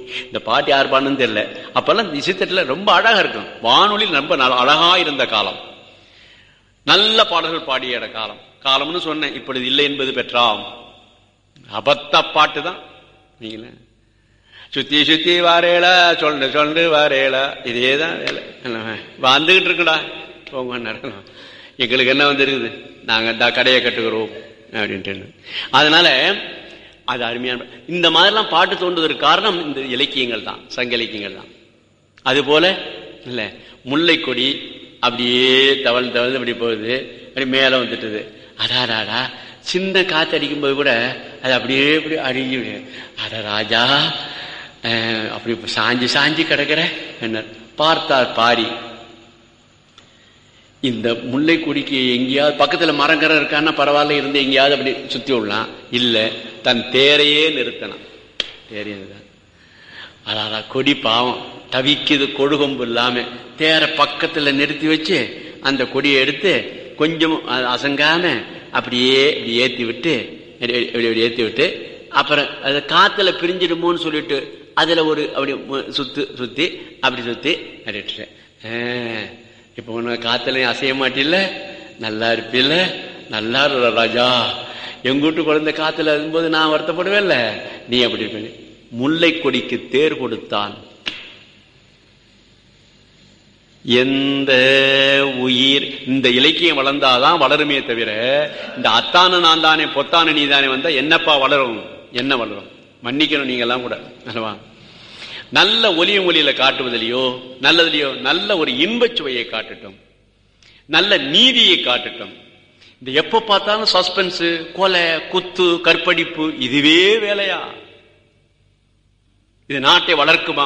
இந்த பாட்டு யார் பாடுன்னு தெரியல அப்பெல்லாம் இசைத்தட்டுல ரொம்ப அழகா இருக்கும் வானொலி ரொம்ப நல்ல- அழகா இருந்த காலம் நல்ல பாடல்கள் பாடிய காலம் காலம்னு சொன்னேன் இப்பொழுது இல்லை என்பது பெற்றாம் அபத்த பாட்டு தான் நீங்களே சுத்தி சுத்தி வாரேல சொல்லு சொல்லு வாரேல இதேதான் வேலை வந்துகிட்டு இருக்குடா போங்க நேரம். எங்களுக்கு என்ன வந்துருக்குது நாங்க இந்த கடையை கட்டுகிறோம் அப்படின்ட்டு அதனால அது அருமையான இந்த மாதிரிலாம் பாட்டு தோன்றுவதற்கு காரணம் இந்த இலக்கியங்கள் தான் சங்க இலக்கியங்கள் தான் அது போல இல்ல முல்லை கொடி அப்படியே தவழ்ந்து தவழ்ந்து அப்படி போகுது அப்படி மேல வந்துட்டுது அடாடாடா சின்ன காத்து அடிக்கும்போது கூட அது அப்படியே இப்படி அழுகி விடு. அட ராஜா அஹ், அப்படி சாஞ்சி சாஞ்சி கிடக்கிற என்ன பார்த்தார் பாரி இந்த முல்லை கொடிக்கு எங்கேயாவது பக்கத்துல மரங்கரம் இருக்கான்னா பரவாயில்ல இருந்து எங்கேயாவது அப்படி சுத்தி விடலாம் இல்ல தன் தேரையே நிறுத்தணும் தேரையே நிறுத்தணும். அடாடா கொடி பாவம் தவிக்குது கொழுகொம்பு இல்லாம தேர பக்கத்துல நிறுத்தி வச்சு அந்த கொடியை எடுத்து கொஞ்சம் அ- அசங்காம அப்படியே இப்படி ஏத்தி விட்டு இப்படி இப்படி இப்படி ஏத்தி விட்டு அப்புறம் அது காத்துல பிரிஞ்சிடுமோன்னு சொல்லிட்டு அதுல ஒரு அப்படி மு- சுத்து சுத்தி அப்படி சுத்தி அப்படின்ட்டேன் இப்ப உன்ன காத்துல அசைய மாட்டில்ல நல்லா இருப்பில்ல நல்லா இரு ராஜா எங்க வீட்டு குழந்தை காத்துல இருக்கும்போது நான் வருத்தப்படுவேன்ல நீ அப்படி இருப்பேன் முல்லை கொடிக்கு தேர் கொடுத்தான் எந்த உயிர் இந்த இலக்கியம் வளர்ந்தாதான் வளருமே தவிர இந்த அத்தான நான் தானே பொத்தான நீ தானே வந்தா என்னப்பா வளரும் என்ன வளரும் மன்னிக்கணும் நீங்க எல்லாம் கூட அல்லவா நல்ல ஒலியும் ஒலியில காட்டுவதிலையோ நல்லதுலையோ நல்ல ஒரு இன்பச் சுவையை காட்டட்டும் நல்ல நீதியை காட்டட்டும் இந்த எப்ப பார்த்தாலும் சஸ்பென்ஸ் கொலை குத்து கற்பழிப்பு இதுவே வேலையா இது நாட்டை வளர்க்குமா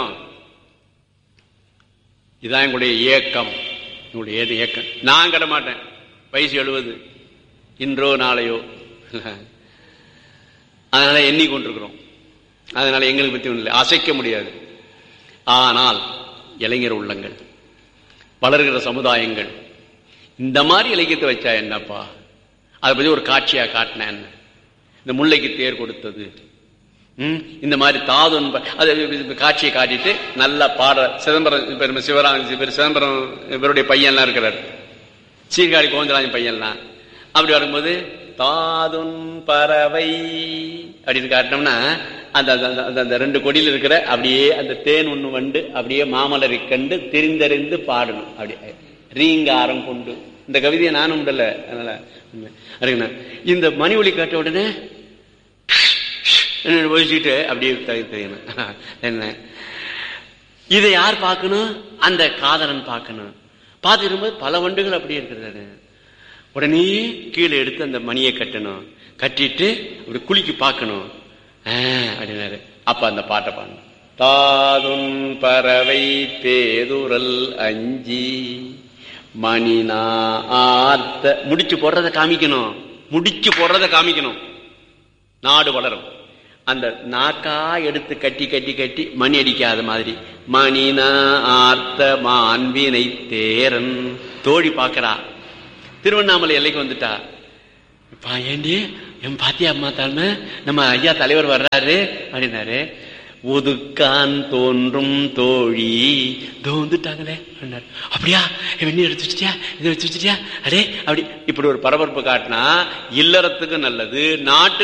இதுதான் எங்களுடைய இயக்கம் எங்களுடைய ஏது இயக்கம் நான் கிட மாட்டேன் வயசு எழுபது இன்றோ நாளையோ அதனால எண்ணி கொண்டிருக்கிறோம் அதனால எங்களுக்கு பத்தி ஒன்றும் இல்லை அசைக்க முடியாது ஆனால் இளைஞர் உள்ளங்கள் வளர்கிற சமுதாயங்கள் இந்த மாதிரி இலக்கியத்தை வச்சா என்னப்பா அதை பத்தி ஒரு காட்சியா காட்டினேன் என்ன? இந்த முல்லைக்கு தேர் கொடுத்தது ம், இந்த மாதிரி தாதுன் ப- அது இது காட்சியை காட்டிட்டு நல்லா பாட சிதம்பரம் இப்ப நம்ம சிவராம் இவர் சிதம்பரம் இவருடைய பையன்லாம் இருக்கிறார் சீர்காழி கோவிந்தராஜன் பையன்லாம் அப்படி வரும்போது தாதுன் பறவை அப்படின்னு காட்டினோம்னா அந்த அந்த- அந்த- அந்த- அந்த ரெண்டு கொடியில் இருக்கிற அப்படியே அந்த தேன் ஒண்ணு வண்டு அப்படியே மாமலரை கண்டு தெரிந்தறிந்து பாடணும் அப்படியே ரீங்காரம் கொண்டு இந்த கவிதையை நானும் விடல அதனால அதுக்குண்ணா. இந்த மணி ஒலி காட்ட உடனே ஒழிச்சுட்டு அப்படியே தெ- தெரியணும் என்ன இதை யார் பார்க்கணும் அந்த காதலன் பார்க்கணும் பார்த்து இருக்கும்போது பல வண்டுகள் அப்படியே இருக்கிறது உடனே கீழே எடுத்து அந்த மணியை கட்டணும் கட்டிட்டு அப்படி குளிக்கு பார்க்கணும் ஆ, அப்படின்னாரு அப்ப அந்த பாட்டை பாடணும் தாதுன் பறவை பேதுரல் அஞ்சி மணினா ஆர்த்த முடிச்சு போடுறத காமிக்கணும் முடிச்சு போடுறத காமிக்கணும் நாடு வளரும் அந்த நாக்கா எடுத்து கட்டி கட்டி கட்டி மணி அடிக்காத மாதிரி மணினா ஆர்த்த மாண்பினை தேரன் தோழி பார்க்கறா திருவண்ணாமலை எல்லைக்கு வந்துட்டா பா ஏண்டி என் பாத்தியா அம்மா தாழ்மை நம்ம ஐயா தலைவர் வர்றாரு அப்படின்னாரு ஒதுக்கான் தோன்றும் தோழி இதோ வந்துட்டாங்களே அப்படின்னாரு அப்படியா வெண்ணி எடுத்து வச்சிட்டியா இதை எடுத்து வச்சிட்டியா அடே அப்படி இப்படி ஒரு பரபரப்பு காட்டினா இல்லறத்துக்கு நல்லது நாட்டு